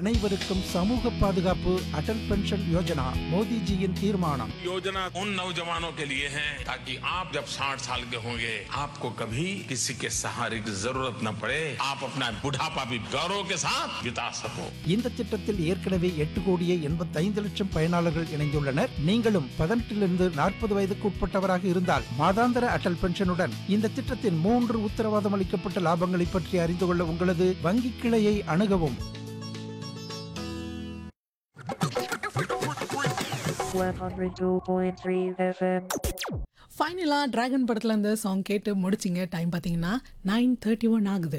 அனைவருக்கும் சமூக பாதுகாப்பு அடல் பென்ஷன் யோஜனா மோடிஜியின் தீர்மானம் योजना उन नौजवानों के लिए है ताकि आप जब 60 साल के होंगे आपको कभी किसी के सहारे की जरूरत न पड़े आप अपना बुढ़ापा भी गौरव के साथ बिता सको இந்த திட்டத்தில் ஏற்கனவே எட்டு கோடியே எண்பத்தைந்து லட்சம் பயனாளர்கள் இணைந்துள்ளனர் நீங்களும் பதினெட்டிலிருந்து நாற்பது வயதுக்கு உட்பட்டவராக இருந்தால் மாதாந்திர அடல் பென்ஷனுடன் இந்த திட்டத்தின் மூன்று உத்தரவாதம் அளிக்கப்பட்ட லாபங்களை பற்றி அறிந்து கொள்ள உங்களது வங்கி கிளையை அணுகவும் 102.3 FM. ஃபைனலாக டிராகன் படத்தில் இந்த சாங் கேட்டு முடிச்சிங்க டைம் பார்த்தீங்கன்னா நைன் தேர்ட்டி ஒன் ஆகுது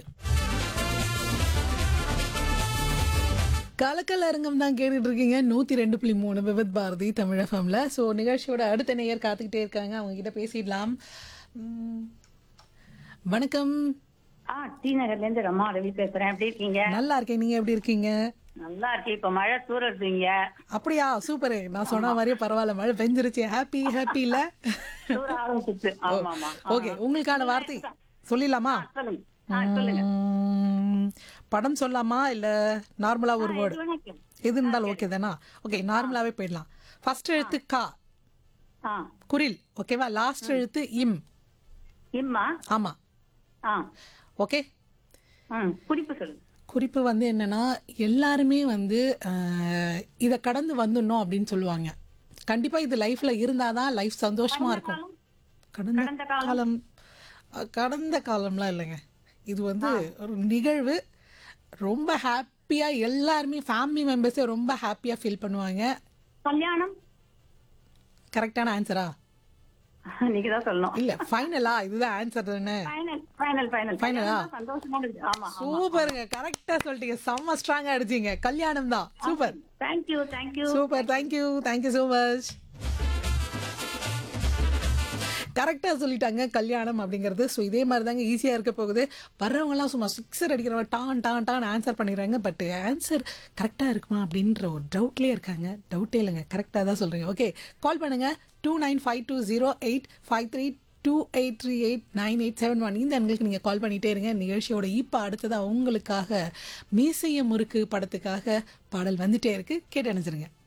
கலக்கல் அரங்கம் தான் கேட்டுட்டு இருக்கீங்க நூற்றி ரெண்டு புள்ளி மூணு விபத் பாரதி தமிழ் எஃப்எம்ல ஸோ நிகழ்ச்சியோட அடுத்த நேயர் காத்துக்கிட்டே இருக்காங்க அவங்க கிட்ட பேசிடலாம் உம், வணக்கம் ஆ டி நகர்ல இருந்து ரமா ரவி பேசுறேன் எப்படி இருக்கீங்க நல்லா இருக்கேன் நீங்க எப்படி இருக்கீங்க நல்லா இருக்கு இப்ப மழை தூரடுறீங்க அப்படியா சூப்பரு நான் சொன்ன மாதிரியே பரவாயில்ல மழை பெஞ்சிருச்சு ஹாப்பி ஹாப்பி இல்ல தூர ஆரம்பிச்சிச்சு ஆமா ஆமா ஓகே உங்களுக்கான வார்த்தை சொல்லிடலாமா சொல்லுங்க ஆ, சொல்லுங்க உம், படம் சொல்லாமா இல்ல நார்மலா ஒரு வேர்டு எது வேணா கேளு. எது இருந்தாலும் ஓகே தானா ஓகே நார்மலாவே போயிடலாம் ஃபர்ஸ்ட் எழுத்து கா ஆ குரில் ஓகேவா லாஸ்ட் எழுத்து இம் இம்மா ஆமா ஆ ஓகே ம் குறிப்பு சொல்லுங்க குறிப்பு வந்து என்னன்னா எல்லாருமே வந்து அஹ், இதை கடந்து வந்துடணும் அப்படின்னு சொல்லுவாங்க கண்டிப்பா இது லைஃப்ல இருந்தாதான் லைஃப் சந்தோஷமா இருக்கும் கடந்த கடந்த காலம். காலம் அஹ், கடந்த காலம்லாம் இல்லைங்க இது வந்து ஒரு நிகழ்வு ரொம்ப ஹாப்பியா எல்லாருமே ஃபேமிலி மெம்பர்ஸே ரொம்ப ஹாப்பியா ஃபீல் பண்ணுவாங்க கல்யாணம் கரெக்டான ஆன்சரா நீங்க தான் சொல்லணும் இல்ல ஃபைனலா இதுதான் ஆன்சர் தானே ஃபைனல் ஃபைனல் ஃபைனல் Final-ஆ? சந்தோஷமா இருக்கு ஆமா சூப்பருங்க கரெக்டா சொல்லிட்டீங்க செம்ம ஸ்ட்ராங்கா அடிச்சீங்க கல்யாணம் தான் super thank you thank you super thank you thank you so much கரெக்டாக சொல்லிட்டாங்க கல்யாணம் அப்படிங்கிறது ஸோ இதே மாதிரி தாங்க ஈஸியாக இருக்க போகுது வர்றவங்கலாம் சும்மா சிக்ஸர் அடிக்கிறவங்க டான் டான் டான் ஆன்சர் பண்ணிடுறாங்க பட் ஆன்சர் கரெக்டாக இருக்குமா அப்படின்ற ஒரு டவுட்லேயே இருக்காங்க டவுட்டே இல்லைங்க கரெக்டாக தான் சொல்கிறீங்க ஓகே கால் பண்ணுங்கள் two nine five two zero eight five three two eight three eight nine eight seven one இந்த எண்களுக்கு நீங்கள் கால் பண்ணிகிட்டே இருங்க நிகழ்ச்சியோட இப்போ அடுத்ததாக உங்களுக்காக மீசைய முறுக்கு படத்துக்காக பாடல் வந்துட்டே இருக்கு கேட்டு அணைச்சிருங்க